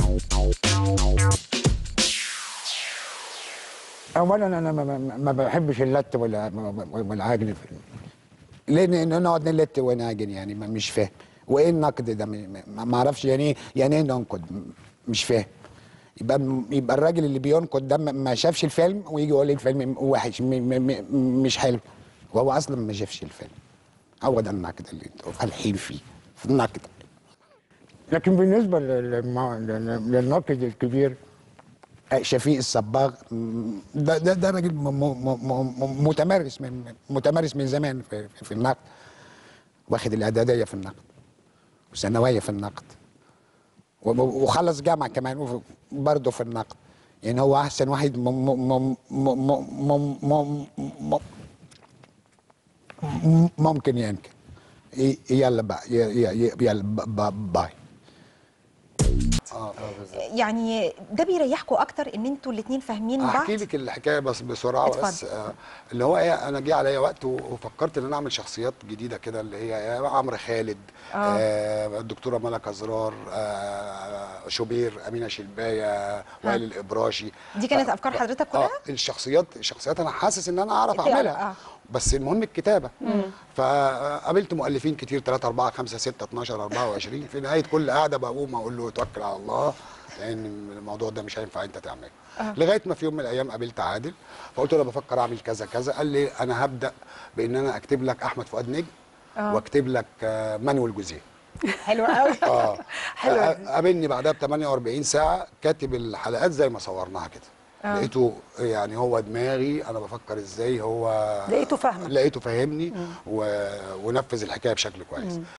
اولا انا ما, ما, ما بحبش اللت ولا والعجن في لان إن نقعد نلت ونعجن يعني ما مش فاهم وايه النقد ده ما ما اعرفش يعني ايه يعني ايه ننقد مش فاهم يبقى يبقى الراجل اللي بينقد ده ما- ما شافش الفيلم ويجي يقول لي الفيلم وحش م م م مش حلو وهو اصلا ما شافش الفيلم هو ده النقد اللي انتوا فالحين فيه في النقد لكن بالنسبه للم- لل- للناقد الكبير شفيق الصباغ م- ده ده, ده راجل م- م- م- م- متمرس من متمرس من زمان في, في, في النقد واخد الاعداديه في النقد وثانويه في النقد و- وخلص جامعه كمان برضه في النقد يعني هو احسن واحد م م م م م م م م ممكن يمكن ي- يلا بقى ي- ي- يلا ب- ب- باي يعني ده بيريحكم اكتر ان انتوا الاثنين فاهمين بعض احكي لك الحكايه بس بسرعه اتفضل. بس آه اللي هو ايه انا جه عليا وقت و- وفكرت ان انا اعمل شخصيات جديده كده اللي هي يا عمرو خالد آه. آه الدكتوره ملك ازرار آه شوبير امينه شلبايه وائل الابراشي دي كانت ف- أفكار ف- حضرتك كلها؟ اه الشخصيات الشخصيات انا حاسس ان انا اعرف إنت- اعملها آه. بس المهم الكتابه فقابلت مؤلفين كتير 3 4 5 6 12 24 في نهايه كل قعده بقوم اقول له توكل على الله لان الموضوع ده مش هينفع انت تعمله لغايه ما في يوم من الايام قابلت عادل فقلت له أنا بفكر اعمل كذا كذا قال لي انا هبدا بان انا اكتب لك احمد فؤاد نجم واكتب لك آه، مانويل جوزيه حلو قوي اه حلوة آه، دي. قابلني بعدها ب 48 ساعه كاتب الحلقات زي ما صورناها كده آه. لقيته يعني هو دماغي انا بفكر ازاي هو لقيته فاهمك. لقيته فاهمني و... ونفذ الحكايه بشكل كويس